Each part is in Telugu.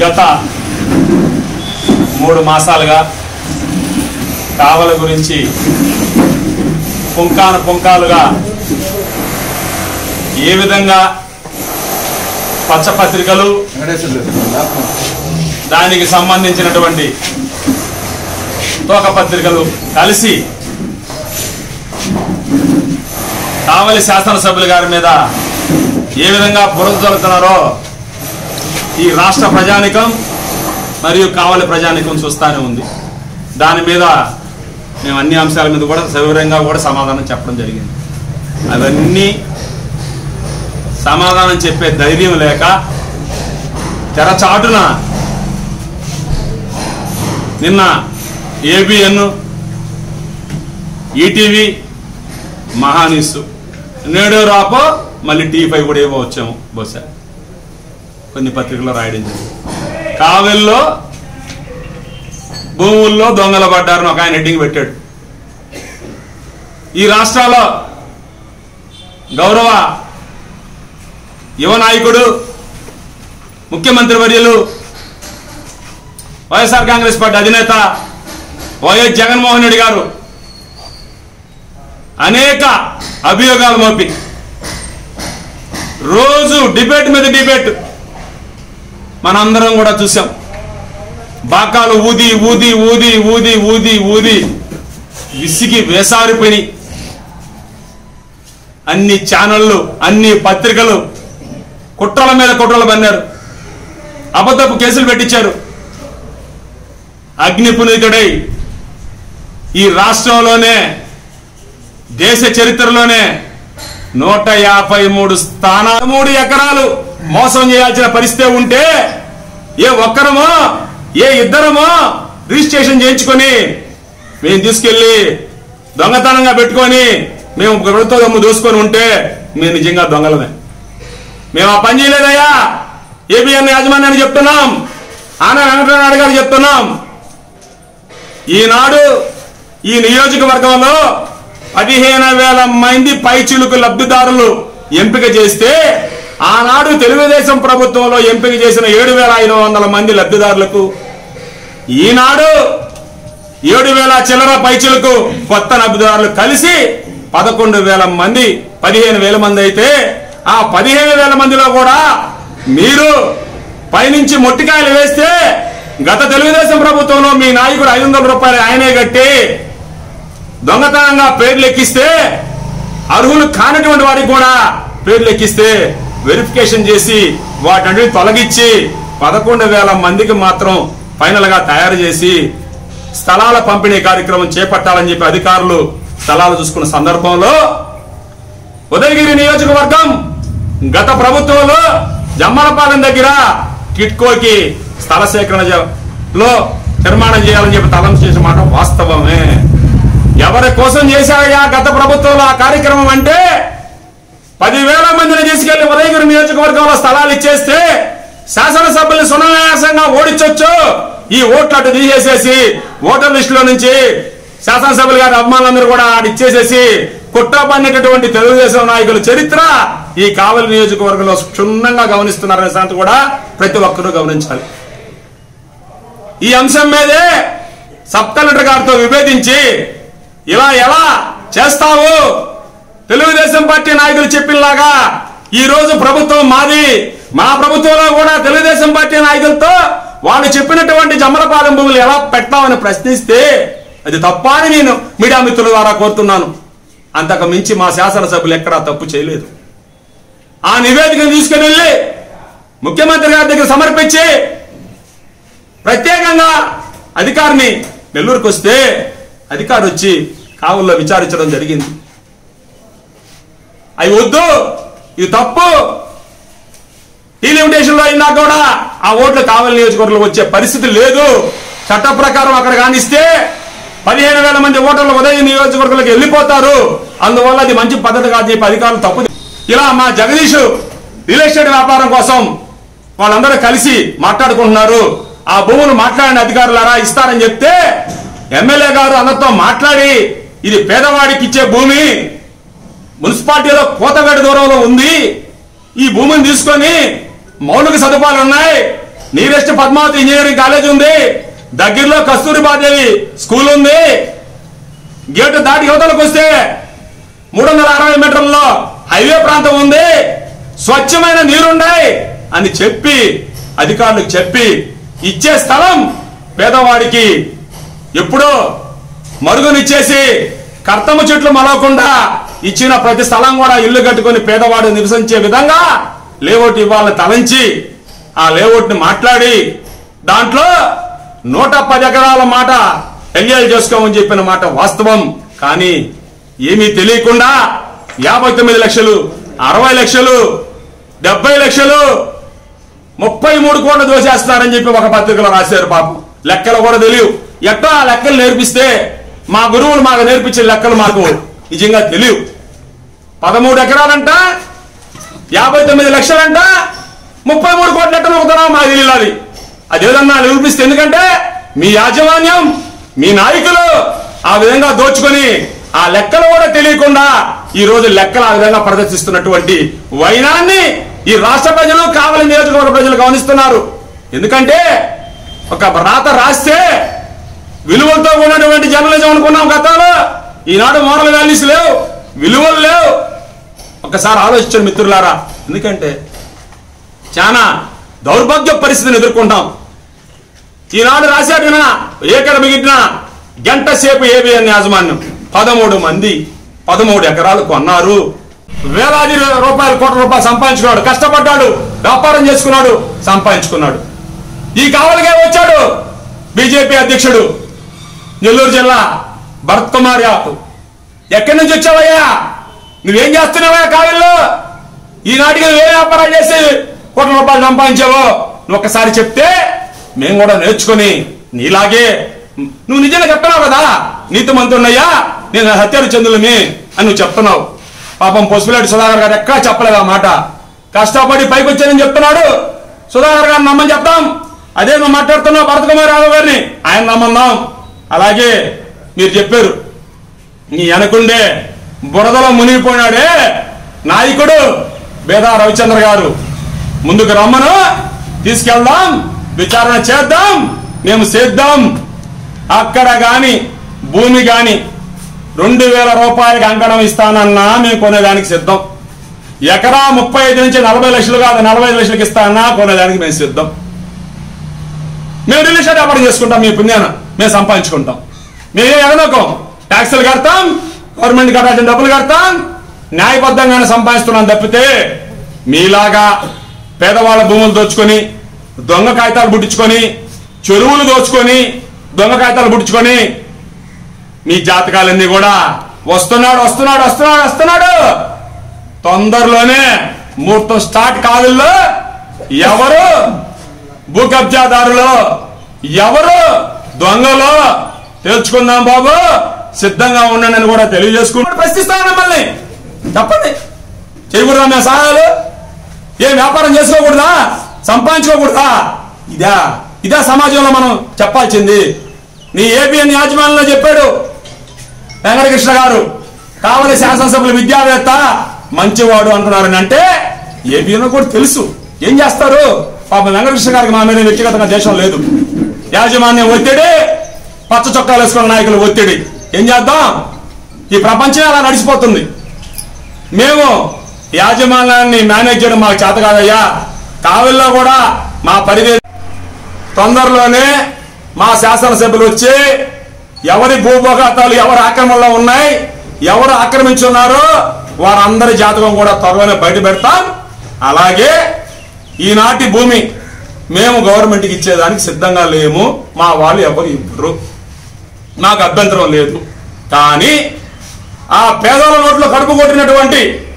గత మూడు మాసాలుగా కావల గురించి పుంకాను పుంకాలుగా ఏ విధంగా పచ్చపత్రికలు దానికి సంబంధించినటువంటి తోక పత్రికలు కలిసి కావలి శాసనసభ్యుల గారి మీద ఏ విధంగా బురద జరుగుతున్నారో ఈ రాష్ట్ర ప్రజానికం మరియు కావలి ప్రజానికం చూస్తానే ఉంది దాని మీద మేము అన్ని అంశాల మీద కూడా సవివరంగా కూడా సమాధానం చెప్పడం జరిగింది అవన్నీ సమాధానం చెప్పే ధైర్యం లేక తెరచాటున నిన్న ఏబిఎన్ ఈటీవీ మహాన్యూస్ నేడు రాపో మళ్ళీ టీ ఫైవ్ కూడా ఏమో వచ్చాము బహుశా కొన్ని పత్రికల్లో రాయడం జరిగింది కావెల్లో భూముల్లో దొంగలు పడ్డారని ఒక ఆయన హెడ్డింగ్ పెట్టాడు ఈ రాష్ట్రాల్లో గౌరవ యువ నాయకుడు ముఖ్యమంత్రి వర్యులు వైఎస్ఆర్ కాంగ్రెస్ పార్టీ అధినేత వైఎస్ జగన్మోహన్ రెడ్డి గారు అనేక అభియోగాలు మోపి రోజు డిబేట్ మీద డిబేట్ మనందరం కూడా చూసాం బాకాలు ఊది ఊది ఊది ఊది ఊది ఊది విసిగి వేసారిపోయి అన్ని ఛానళ్ళు అన్ని పత్రికలు కుట్రల మీద కుట్రలు పన్నారు అబద్ధపు కేసులు పెట్టించారు అగ్ని పునీతుడై ఈ రాష్ట్రంలోనే దేశ చరిత్రలోనే నూట యాభై మూడు స్థానాలు మూడు ఎకరాలు మోసం చేయాల్సిన పరిస్థితి ఉంటే ఏ ఒక్కరమో ఏ ఇద్దరమో రిజిస్ట్రేషన్ చేయించుకొని మేము తీసుకెళ్లి దొంగతనంగా పెట్టుకొని మేము ప్రభుత్వ దమ్ము దోసుకొని ఉంటే మేము నిజంగా దొంగలమే మేము ఆ పని చేయలేదయ్యా ఏబిఎన్ యాజమాన్యాన్ని చెప్తున్నాం ఆన వెంకటనాయుడు గారు చెప్తున్నాం ఈనాడు ఈ నియోజకవర్గంలో పదిహేను వేల మంది పైచిలుకు లబ్ధిదారులు ఎంపిక చేస్తే ఆనాడు తెలుగుదేశం ప్రభుత్వంలో ఎంపిక చేసిన ఏడు వేల ఐదు వందల మంది లబ్ధిదారులకు ఈనాడు ఏడు వేల చిల్లర పైచిలకు కొత్త లబ్ధిదారులు కలిసి పదకొండు వేల మంది పదిహేను వేల మంది అయితే ఆ పదిహేను వేల మందిలో కూడా మీరు పైనుంచి మొట్టికాయలు వేస్తే గత తెలుగుదేశం ప్రభుత్వంలో మీ నాయకుడు ఐదు వందల రూపాయలు ఆయనే కట్టి దొంగతనంగా పేర్లు ఎక్కిస్తే అర్హులు కానటువంటి వారికి కూడా పేర్లు ఎక్కిస్తే వెరిఫికేషన్ చేసి వాటన్నిటిని తొలగించి పదకొండు వేల మందికి మాత్రం ఫైనల్ గా తయారు చేసి స్థలాల పంపిణీ కార్యక్రమం చేపట్టాలని చెప్పి అధికారులు స్థలాలు చూసుకున్న సందర్భంలో ఉదయగిరి నియోజకవర్గం గత ప్రభుత్వంలో జమ్మలపాలెం దగ్గర కిట్కోకి స్థల సేకరణ జ- లో నిర్మాణం చేయాలని చెప్పి తలం చేసిన మాట వాస్తవమే ఎవరి కోసం చేశారయ్యా గత ప్రభుత్వంలో ఆ కార్యక్రమం అంటే పదివేల మందిని తీసుకెళ్లి ఉదయగిరి నియోజకవర్గంలో స్థలాలు ఇచ్చేస్తే శాసనసభ్యులు సునాయాసంగా ఓడించొచ్చు ఈ ఓట్లు అటు తీసేసేసి ఓటర్ లిస్టులో నుంచి శాసనసభ్యులు గారి అభిమానులందరూ కూడా ఆడ ఇచ్చేసేసి కుట్ర పన్నినటువంటి తెలుగుదేశం నాయకుల చరిత్ర ఈ కావలి నియోజకవర్గంలో క్షుణ్ణంగా గమనిస్తున్నారనే సంగతి కూడా ప్రతి ఒక్కరూ గమనించాలి ఈ అంశం మీదే సబ్ కలెక్టర్ గారితో విభేదించి ఇలా ఎలా చేస్తావు తెలుగుదేశం పార్టీ నాయకులు చెప్పినలాగా ఈ రోజు ప్రభుత్వం మాది మా ప్రభుత్వంలో కూడా తెలుగుదేశం పార్టీ నాయకులతో వాళ్ళు చెప్పినటువంటి జమ్మలపాలెం భూములు ఎలా పెడతామని ప్రశ్నిస్తే అది తప్ప అని నేను మీడియా మిత్రుల ద్వారా కోరుతున్నాను అంతకు మించి మా శాసనసభ్యులు ఎక్కడా తప్పు చేయలేదు ఆ నివేదికను తీసుకుని వెళ్ళి ముఖ్యమంత్రి గారి దగ్గర సమర్పించి ప్రత్యేకంగా అధికారిని నెల్లూరుకు వస్తే అధికారి వచ్చి కావుల్లో విచారించడం జరిగింది అవి వద్దు ఇది తప్పు డీలిమిటేషన్ లో అయినా కూడా ఆ ఓట్లు కావలి నియోజకవర్గంలో వచ్చే పరిస్థితి లేదు చట్ట ప్రకారం అక్కడ కానిస్తే పదిహేను వేల మంది ఓటర్లు ఉదయ నియోజకవర్గంలోకి వెళ్ళిపోతారు అందువల్ల అది మంచి పద్ధతి కాదు చెప్పి అధికారులు తప్పు ఇలా మా జగదీష్ రియల్ ఎస్టేట్ వ్యాపారం కోసం వాళ్ళందరూ కలిసి మాట్లాడుకుంటున్నారు ఆ భూములు మాట్లాడిన అధికారులారా ఇస్తారని చెప్తే ఎమ్మెల్యే గారు అందరితో మాట్లాడి ఇది పేదవాడికి ఇచ్చే భూమి మున్సిపాలిటీలో కోతవేట దూరంలో ఉంది ఈ భూమిని తీసుకొని మౌలిక సదుపాయాలు ఉన్నాయి నీరెస్ట్ పద్మావతి ఇంజనీరింగ్ కాలేజ్ ఉంది దగ్గరలో కస్తూరిబాదేవి స్కూల్ ఉంది గేటు దాటి యువతలకు వస్తే మూడు వందల అరవై మీటర్లలో హైవే ప్రాంతం ఉంది స్వచ్ఛమైన నీరున్నాయి అని చెప్పి అధికారులకు చెప్పి ఇచ్చే స్థలం పేదవాడికి ఎప్పుడో మరుగునిచ్చేసి కర్తమ్మ చెట్లు మలవకుండా ఇచ్చిన ప్రతి స్థలం కూడా ఇల్లు కట్టుకొని పేదవాడు నివసించే విధంగా లేఅవుట్ ఇవ్వాలని తలంచి ఆ లేఅవుట్ ని మాట్లాడి దాంట్లో నూట పది ఎకరాల మాట ఎంజాయ్ చేసుకోమని చెప్పిన మాట వాస్తవం కానీ ఏమీ తెలియకుండా యాభై తొమ్మిది లక్షలు అరవై లక్షలు డెబ్బై లక్షలు ముప్పై మూడు కోట్లు దోసేస్తున్నారని చెప్పి ఒక పత్రికలో రాశారు పాపం లెక్కలు కూడా తెలియవు ఎట్టా ఆ లెక్కలు నేర్పిస్తే మా గురువులు మాకు నేర్పించే లెక్కలు మాకు నిజంగా తెలియవు పదమూడు ఎకరాలంట యాభై తొమ్మిది లక్షలంట ముప్పై మూడు కోట్ల ఎట్టలు ఒకతున్నాం మాకు తెలియదు అది అదేదన్నా నిరూపిస్తే ఎందుకంటే మీ యాజమాన్యం మీ నాయకులు ఆ విధంగా దోచుకొని ఆ లెక్కలు కూడా తెలియకుండా ఈ రోజు లెక్కలు ఆ విధంగా ప్రదర్శిస్తున్నటువంటి వైనాన్ని ఈ రాష్ట్ర ప్రజలు కావలి నియోజకవర్గ ప్రజలు గమనిస్తున్నారు ఎందుకంటే ఒక రాత రాస్తే విలువలతో ఉన్నటువంటి జర్నలిజం అనుకున్నాం గతంలో ఈనాడు మోరల్ వాల్యూస్ లేవు విలువలు లేవు ఒకసారి ఆలోచించండి మిత్రులారా ఎందుకంటే చాలా దౌర్భాగ్య పరిస్థితిని ఎదుర్కొంటాం ఈనాడు రాశాడు వినా ఏకర మిగిలిన గంట సేపు ఏబిఎన్ యాజమాన్యం పదమూడు మంది పదమూడు ఎకరాలు కొన్నారు వేలాది రూపాయలు కోట్ల రూపాయలు సంపాదించుకున్నాడు కష్టపడ్డాడు వ్యాపారం చేసుకున్నాడు సంపాదించుకున్నాడు ఈ కావలికే వచ్చాడు బీజేపీ అధ్యక్షుడు నెల్లూరు జిల్లా భరత్ కుమార్ యాదవ్ ఎక్కడి నుంచి వచ్చావయ్యా నువ్వేం చేస్తున్నావయ్యా కావిల్లో ఈనాటికి నువ్వే వ్యాపారం చేసి కోట్ల రూపాయలు సంపాదించావో నువ్వు ఒకసారి చెప్తే మేము కూడా నేర్చుకుని నీలాగే నువ్వు నిజంగా చెప్తున్నావు కదా నీతి మంత్రున్నయ్యా నేను హత్యారు చంద్రులమి అని నువ్వు చెప్తున్నావు పాపం పసుపులేటి సుధాకర్ గారు ఎక్కడా చెప్పలేదు ఆ మాట కష్టపడి పైకి వచ్చానని చెప్తున్నాడు సుధాకర్ గారిని నమ్మని చెప్తాం అదే నువ్వు మాట్లాడుతున్నావు భరత్ కుమార్ యాదవ్ గారిని ఆయన నమ్మందాం అలాగే మీరు చెప్పారు నీ వెనకుండే బురదలో మునిగిపోయినాడే నాయకుడు బేదా రవిచంద్ర గారు ముందుకు రమ్మను తీసుకెళ్దాం విచారణ చేద్దాం మేము చేద్దాం అక్కడ గాని భూమి గాని రెండు వేల రూపాయలకి అంకణం ఇస్తానన్నా మేము కొనేదానికి సిద్ధం ఎకరా ముప్పై ఐదు నుంచి నలభై లక్షలు కాదు నలభై ఐదు లక్షలకి ఇస్తానన్నా కొనేదానికి మేము సిద్ధం మేము రియల్ ఎస్టేట్ వ్యాపారం చేసుకుంటాం మీ పుణ్యాన మేము సంపాదించుకుంటాం మేమే ఎగనోకం ట్యాక్సులు కడతాం గవర్నమెంట్ కట్టాల్సిన డబ్బులు కడతాం న్యాయబద్ధంగానే సంపాదిస్తున్నాం తప్పితే మీలాగా పేదవాళ్ళ భూములు దోచుకొని దొంగ కాగితాలు పుట్టించుకొని చెరువులు దోచుకొని దొంగ కాగితాలు పుట్టించుకొని మీ జాతకాలన్నీ కూడా వస్తున్నాడు వస్తున్నాడు వస్తున్నాడు వస్తున్నాడు తొందరలోనే ముహూర్తం స్టార్ట్ కాదుల్లో ఎవరు భూ కబ్జాదారులు ఎవరు దొంగలు తెలుసుకుందాం బాబు సిద్ధంగా ఉండండి అని కూడా తెలియజేసుకుంటూ ప్రశ్నిస్తాను మిమ్మల్ని చెప్పండి చేయకూడదా మేము సహాయాలు ఏం వ్యాపారం చేసుకోకూడదా సంపాదించుకోకూడదా ఇదా ఇదా సమాజంలో మనం చెప్పాల్సింది నీ ఏబిఎన్ యాజమాన్యంలో చెప్పాడు వెంకటకృష్ణ గారు కావలి శాసనసభ్యులు విద్యావేత్త మంచివాడు అంటున్నారని అంటే ఏబిఎన్ కూడా తెలుసు ఏం చేస్తారు పాప వెంకటకృష్ణ గారికి మా మీద వ్యక్తిగతంగా దేశం లేదు యాజమాన్యం ఒత్తిడి పచ్చ చొక్కాలు వేసుకున్న నాయకులు ఒత్తిడి ఏం చేద్దాం ఈ ప్రపంచం అలా నడిచిపోతుంది మేము యాజమాన్యాన్ని మేనేజ్ చేయడం మాకు చేత కాదయ్యా కావలిలో కూడా మా పరిధి తొందరలోనే మా శాసనసభ్యులు వచ్చి ఎవరి భూభోగాతాలు ఎవరి ఆక్రమణలో ఉన్నాయి ఎవరు ఆక్రమించున్నారో వారందరి జాతకం కూడా త్వరలోనే బయట పెడతాం అలాగే ఈనాటి భూమి మేము గవర్నమెంట్కి ఇచ్చేదానికి సిద్ధంగా లేము మా వాళ్ళు ఎవరు ఇవ్వరు నాకు అభ్యంతరం లేదు కానీ ఆ పేదల నోట్లో కడుపు కొట్టినటువంటి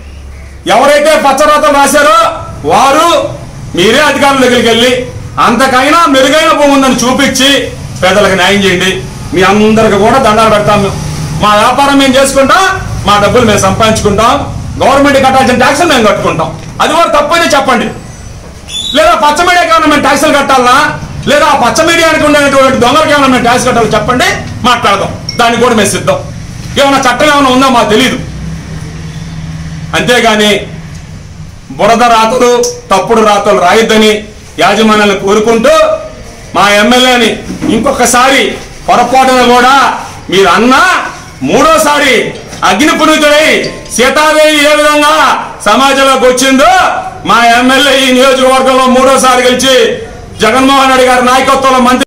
ఎవరైతే పచ్చరాతలు రాశారో వారు మీరే అధికారుల దగ్గరికి వెళ్ళి అంతకైనా మెరుగైన భూమి ఉందని చూపించి పేదలకు న్యాయం చేయండి మీ అందరికి కూడా దండాలు పెడతాం మేము. మా వ్యాపారం మేము చేసుకుంటాం మా డబ్బులు మేము సంపాదించుకుంటాం గవర్నమెంట్ కట్టాల్సిన ట్యాక్సులు మేము కట్టుకుంటాం అది కూడా తప్పని చెప్పండి లేదా పచ్చ మీడియాకి ఏమైనా మేము ట్యాక్సులు కట్టాలనా లేదా ఆ పచ్చ మీడియానికి ఉండేటువంటి దొంగలకి ఏమైనా మేము ట్యాక్స్ కట్టాలో చెప్పండి మాట్లాడదాం దానికి కూడా మేము సిద్ధం ఏమైనా చట్టం ఏమైనా ఉందో మాకు తెలియదు అంతేగాని బురద రాతలు తప్పుడు రాతలు రాయొద్దని యాజమాన్యాలను కోరుకుంటూ మా ఎమ్మెల్యేని ఇంకొకసారి పొరపాటున కూడా మీరు అన్న మూడోసారి అగ్ని పునీతుడై సీతాదేవి ఏ విధంగా సమాజంలోకి వచ్చిందో మా ఎమ్మెల్యే ఈ నియోజకవర్గంలో మూడోసారి గెలిచి జగన్మోహన్ రెడ్డి గారి నాయకత్వంలో మంత్రి